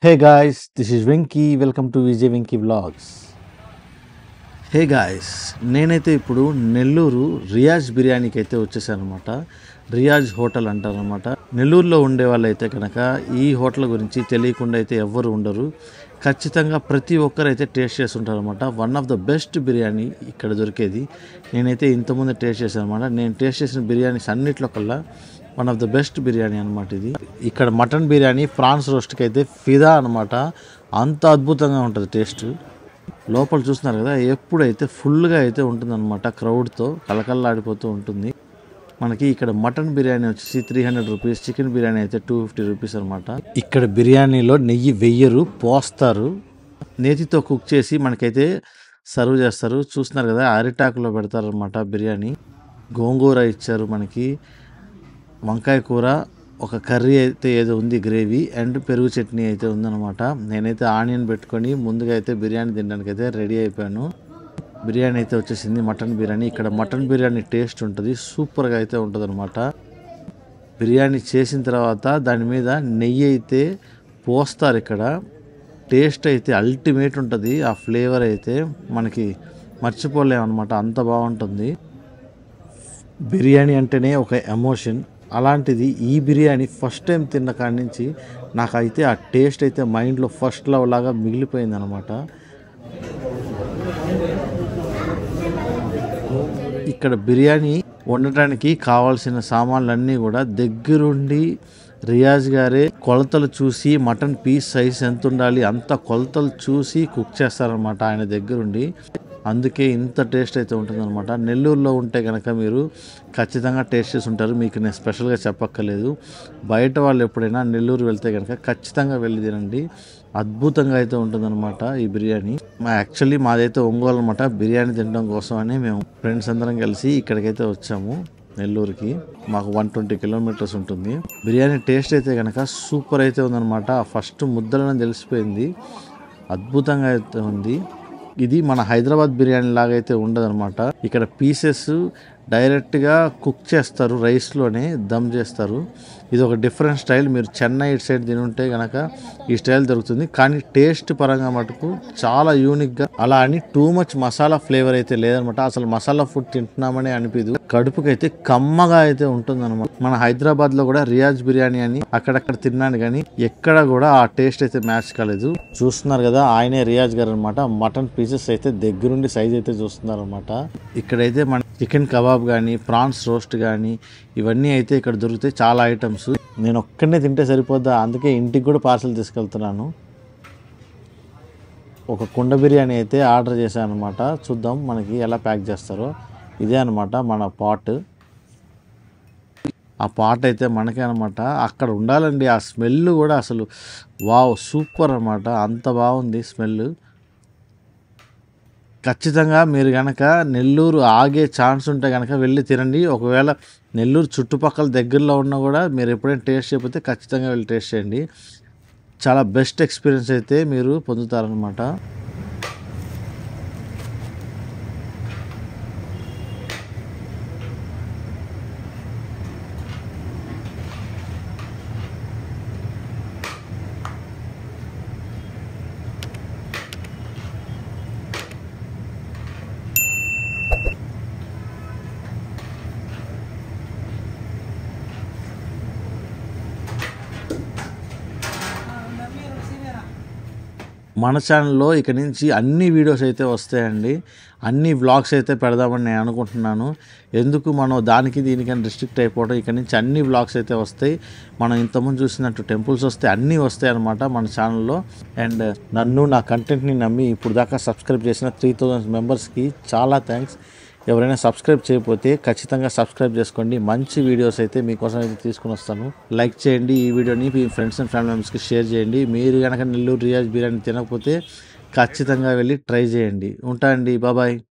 hey guys this is Venky welcome to Vijay Venky vlogs hey guys నేనైతే ఇప్పుడు నెల్లూరు రియాజ్ బిర్యానీకి అయితే వచ్చేసాను అనమాట రియాజ్ హోటల్ అంటారనమాట నెల్లూరులో ఉండే వాళ్ళైతే కనుక ఈ హోటల్ గురించి తెలియకుండా అయితే ఎవ్వరు ఉండరు ఖచ్చితంగా ప్రతి ఒక్కరు అయితే టేస్ట్ చేస్తుంటారు అనమాట one of the best biryani ఇక్కడ దొరికేది నేనైతే ఇంతకుముందు టేస్ట్ చేశాను అనమాట నేను టేస్ట్ చేసిన బిర్యానీస్ అన్నిట్లో కల్లా one of the best biryani అనమాట ఇది ఇక్కడ మటన్ బిర్యానీ ప్రాన్స్ రోస్ట్కి అయితే ఫిదా అనమాట అంత అద్భుతంగా ఉంటుంది టేస్ట్ లోపల చూస్తున్నారు కదా ఎప్పుడైతే ఫుల్గా అయితే ఉంటుందన్నమాట క్రౌడ్తో కలకల్లాడిపోతూ ఉంటుంది మనకి ఇక్కడ మటన్ బిర్యానీ వచ్చేసి three hundred rupees chicken biryani అయితే టూ ఫిఫ్టీ రూపీస్ అనమాట ఇక్కడ బిర్యానీలో నెయ్యి వెయ్యరు పోస్తారు నేతితో కుక్ చేసి మనకైతే సర్వ్ చేస్తారు చూస్తున్నారు కదా అరిటాకులో పెడతారనమాట బిర్యానీ గోంగూర ఇచ్చారు మనకి వంకాయ కూర ఒక కర్రీ అయితే ఏదో ఉంది గ్రేవీ అండ్ పెరుగు చట్నీ అయితే ఉందన్నమాట నేనైతే ఆనియన్ పెట్టుకొని ముందుగా అయితే బిర్యానీ తినడానికి అయితే రెడీ అయిపోయాను బిర్యానీ అయితే వచ్చేసింది మటన్ బిర్యానీ ఇక్కడ మటన్ బిర్యానీ టేస్ట్ ఉంటుంది సూపర్గా అయితే ఉంటుంది అనమాట బిర్యానీ చేసిన తర్వాత దాని మీద నెయ్యి అయితే పోస్తారు ఇక్కడ టేస్ట్ అయితే అల్టిమేట్ ఉంటుంది ఆ ఫ్లేవర్ అయితే మనకి మర్చిపోలేమన్నమాట అంత బాగుంటుంది బిర్యానీ అంటేనే ఒక ఎమోషన్ అలాంటిది ఈ బిర్యానీ ఫస్ట్ టైం తిన్న కాడి నుంచి నాకైతే ఆ టేస్ట్ అయితే మైండ్లో ఫస్ట్ లవ్ లాగా మిగిలిపోయింది అనమాట ఇక్కడ బిర్యానీ వండటానికి కావాల్సిన సామాన్లన్నీ కూడా దగ్గరుండి రియాజ్ గారే కొలతలు చూసి మటన్ పీస్ సైజ్ ఎంత ఉండాలి అంత కొలతలు చూసి కుక్ చేస్తారనమాట ఆయన దగ్గరుండి అందుకే ఇంత టేస్ట్ అయితే ఉంటుందన్నమాట నెల్లూరులో ఉంటే కనుక మీరు ఖచ్చితంగా టేస్ట్ చేసి ఉంటారు మీకు నేను స్పెషల్గా చెప్పక్కర్లేదు బయట వాళ్ళు ఎప్పుడైనా నెల్లూరు వెళ్తే కనుక ఖచ్చితంగా వెళ్ళి తినండి అద్భుతంగా అయితే ఉంటుందన్నమాట ఈ బిర్యానీ మా యాక్చువల్లీ మాదైతే ఒంగోలు అనమాట బిర్యానీ తినడం కోసం అని మేము ఫ్రెండ్స్ అందరం కలిసి ఇక్కడికైతే వచ్చాము నెల్లూరుకి మాకు వన్ ట్వంటీ కిలోమీటర్స్ ఉంటుంది బిర్యానీ టేస్ట్ అయితే కనుక సూపర్ అయితే ఉందన్నమాట ఫస్ట్ ముద్దలను తెలిసిపోయింది అద్భుతంగా అయితే ఉంది ఇది మన హైదరాబాద్ బిర్యానీ లాగా అయితే ఉండదన్నమాట ఇక్కడ పీసెస్ డైరెక్ట్గా కుక్ చేస్తారు రైస్లోనే దమ్ చేస్తారు ఇది ఒక డిఫరెంట్ స్టైల్ మీరు చెన్నై ఇటు సైడ్ తిని ఉంటే కనుక ఈ స్టైల్ దొరుకుతుంది కానీ టేస్ట్ పరంగా మటుకు చాలా యూనిక్గా అలా అని టూ మచ్ మసాలా ఫ్లేవర్ అయితే లేదనమాట అసలు మసాలా ఫుడ్ తింటున్నామని అనిపించదు కడుపుకైతే కమ్మగా అయితే ఉంటుంది అనమాట మన హైదరాబాద్ లో కూడా రియాజ్ బిర్యానీ అని అక్కడక్కడ తిన్నాను కానీ ఎక్కడ కూడా ఆ టేస్ట్ అయితే మ్యాచ్ కాలేదు చూస్తున్నారు కదా ఆయనే రియాజ్ గారు అనమాట మటన్ పీసెస్ అయితే దగ్గరుండి సైజ్ అయితే చూస్తున్నారు అనమాట ఇక్కడైతే మన చికెన్ కబాబ్ కానీ ప్రాన్స్ రోస్ట్ కానీ ఇవన్నీ అయితే ఇక్కడ దొరుకుతాయి చాలా ఐటమ్స్ నేను ఒక్కడనే తింటే సరిపోద్దా అందుకే ఇంటికి కూడా పార్సల్ తీసుకెళ్తున్నాను ఒక కుండ బిర్యానీ అయితే ఆర్డర్ చేశాను అనమాట చూద్దాం మనకి ఎలా ప్యాక్ చేస్తారో ఇదే అనమాట మన పాట్ ఆ పాట్ అయితే మనకే అనమాట అక్కడ ఉండాలండి ఆ స్మెల్ కూడా అసలు వావ్ సూపర్ అనమాట అంత బాగుంది స్మెల్ ఖచ్చితంగా మీరు కనుక నెల్లూరు ఆగే ఛాన్స్ ఉంటే కనుక వెళ్ళి తినండి ఒకవేళ నెల్లూరు చుట్టుపక్కల దగ్గరలో ఉన్నా కూడా మీరు ఎప్పుడైనా టేస్ట్ చేయకపోతే ఖచ్చితంగా వెళ్ళి టేస్ట్ చేయండి చాలా బెస్ట్ ఎక్స్పీరియన్స్ అయితే మీరు పొందుతారనమాట మన ఛానల్లో ఇక నుంచి అన్ని వీడియోస్ అయితే వస్తాయండి అన్ని వ్లాగ్స్ అయితే పెడదామని నేను అనుకుంటున్నాను ఎందుకు మనం దానికి దీనికని రిస్ట్రిక్ట్ అయిపోవడం ఇక నుంచి అన్ని వ్లాగ్స్ అయితే వస్తాయి మనం ఇంతకుముందు చూసినట్టు టెంపుల్స్ వస్తాయి అన్నీ వస్తాయి అనమాట మన ఛానల్లో అండ్ నన్ను నా కంటెంట్ని నమ్మి ఇప్పుడు దాకా సబ్స్క్రైబ్ చేసిన త్రీ థౌజండ్ మెంబర్స్కి చాలా థ్యాంక్స్ ఎవరైనా సబ్స్క్రైబ్ చేయకపోతే ఖచ్చితంగా సబ్స్క్రైబ్ చేసుకోండి మంచి వీడియోస్ అయితే మీకోసం అయితే తీసుకుని వస్తాను లైక్ చేయండి ఈ వీడియోని మీ ఫ్రెండ్స్ అండ్ ఫ్యామిలీ మెంబర్స్కి షేర్ చేయండి మీరు కనుక నెల్లూరు రియాజ్ బిర్యానీ తినకపోతే ఖచ్చితంగా వెళ్ళి ట్రై చేయండి ఉంటా అండి బాబాయ్